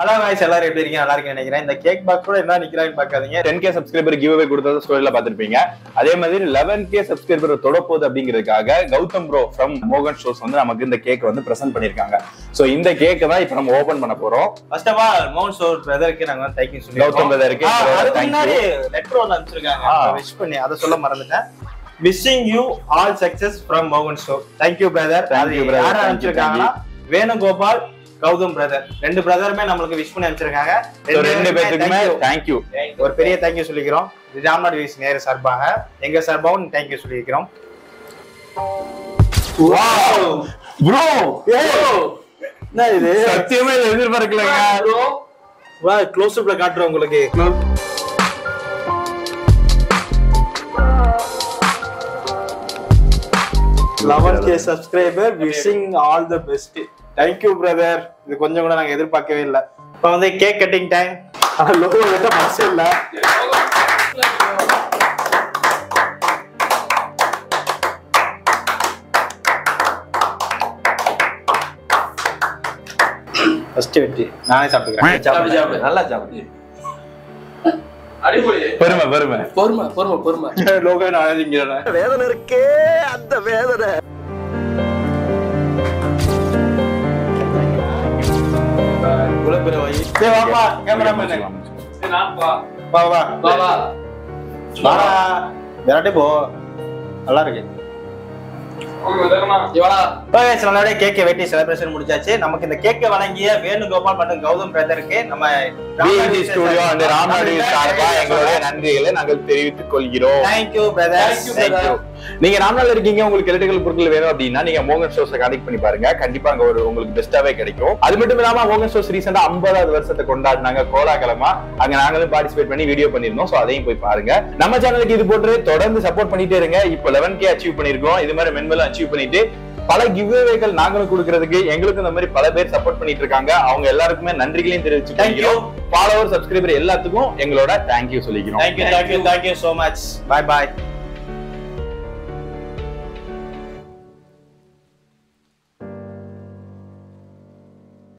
Hello voice எல்லாரும் எப்படி இருக்கீங்க நல்லா இருக்கேன் நினைக்கிறேன் இந்த கேக் பாக்ஸ் கூட என்ன நிக்கிறாங்கன்னு பாக்காதீங்க ten K subscriber giveaway கொடுத்தது ஸ்டோரியில பாத்திருப்பீங்க அதே மாதிரி லெவன் கே சப்ஸ்கிரைபர் தொடப்போகுது அப்படிங்கிறதுக்காக கௌதம் ப்ரோ ஃப்ரம் மோகன் ஷோஸ் வந்து நமக்கு இந்த கேக் வந்து பிரசன்ட் பண்ணிருக்காங்க சோ இந்த கேக்கை தான் இப்ப நம்ம ஓபன் பண்ண போறோம் ஃபர்ஸ்ட் ஆஃப் ஆல் மவுண்ட் சோர் பிரதருக்கு நாங்க வந்து தேங்க்யூ சொல்லி கௌதம் brother-க்கு அதுக்கு thank you. முன்னாடி லெட்டர் ஒன்று அனுப்பிச்சிருக்காங்க ஆ. விஷ் பண்ணி அதை சொல்ல மறந்துட்டேன் wishing you all success from மோகன் show thank you brother Thank you, brother. யார் Thank you, அனுப்பிச்சிருக்காங்கன்னா வேணுகோபால் கௌதம் பிரதர் ரெண்டு பிரதருமே நம்மளுக்கு விஷ் பண்ணி அனுப்பிச்சிருக்காங்க So, ரெண்டு பேத்துக்குமே thank you. தேங்க்யூ ஒரு பெரிய தேங்க்யூ சொல்லிக்கிறோம் ராம்நாட் வீஸ் நேரு சார்பாக எங்க சார்பாகவும் தேங்க்யூ சொல்லிக்கிறோம் ப்ரோ என்ன இது சத்தியமே இதை எதிர்பார்க்கலங்க வா க்ளோஸ் அப்ல காட்டுறோம் உங்களுக்கு eleven K subscriber wishing all the best thank you brother இது கொஞ்சம் கூட நாங்க எதிர்பார்க்கவே இல்லை இப்போ வந்து கேக் கட்டிங் டைம் லோகோ கிட்ட மனசு இல்லை ஃபர்ஸ்ட் வெட்டி நானே சாப்பிட்டுக்கிறேன் சாப்பிடு, சாப்பிடு. நல்லா சாப்பிடு அடிப்பொழி பெருமை பெருமை பொறுமை பொறுமை பொறுமை லோகோ நானே திங்கிறேன் வேதனை இருக்கே அந்த வேதனை குலப்பிர வை சரி வாப்பா கேமராமேன் சரி, நான் வா. வா வா வா, வா. வாடா விராட்டி போ நல்லா இருக்கு உங்க வேகமா. இவளா? ஓகே நல்லபடியா கேக்கை வெட்டி செலிப்ரேஷன் முடிச்சாச்சு நமக்கு இந்த கேக்கை வழங்கிய வேணுகோபால் மற்றும் கௌதம் பிரதருக்கு நம்ம பிஇடி ஸ்டுடியோ அண்ட் ராம்நாடு சார்பா எங்களுடைய நன்றிகளை நாங்கள் தெரிவித்துக் கொள்கிறோம் thank you brother Thank you, Thank you. நீங்க ராம்நாள் இருக்கீங்க உங்களுக்கு எலக்ட்ரிக்கல் பொருட்கள் வேணும் அப்படின்னா நீங்க மோகன் ஷோஸை கனெக்ட் பண்ணி பாருங்க கண்டிப்பா அங்க ஒரு உங்களுக்கு பெஸ்டாவே கிடைக்கும் அது மட்டும் இல்லாம மோகன் ஷோஸ் ரீசெண்டா ஐம்பதாவது வருஷத்தை கொண்டாடினாங்க கோலாகலமா அங்க நாங்களும் பார்ட்டிசிபேட் பண்ணி வீடியோ பண்ணிருந்தோம் சோ அதையும் போய் பாருங்க நம்ம சேனலுக்கு இது போட்டு தொடர்ந்து சப்போர்ட் பண்ணிட்டே இருங்க இப்போ லெவன் கே அச்சீவ் பண்ணிருக்கோம் இது மாதிரி மென்மேலும் அச்சீவ் பண்ணிட்டு பல கிவ்வேகள் நாங்களும் கொடுக்கறதுக்கு எங்களுக்கு இந்த மாதிரி பல பேர் சப்போர்ட் பண்ணிட்டு இருக்காங்க அவங்க எல்லாருக்குமே நன்றிகளையும் தெரிவிச்சு Thank you. ஃபாலோவர் சப்ஸ்கிரைபர் எல்லாத்துக்கும் எங்களோட தேங்க்யூ சொல்லிக்கிறோம் thank you thank you thank you so much bye பாய்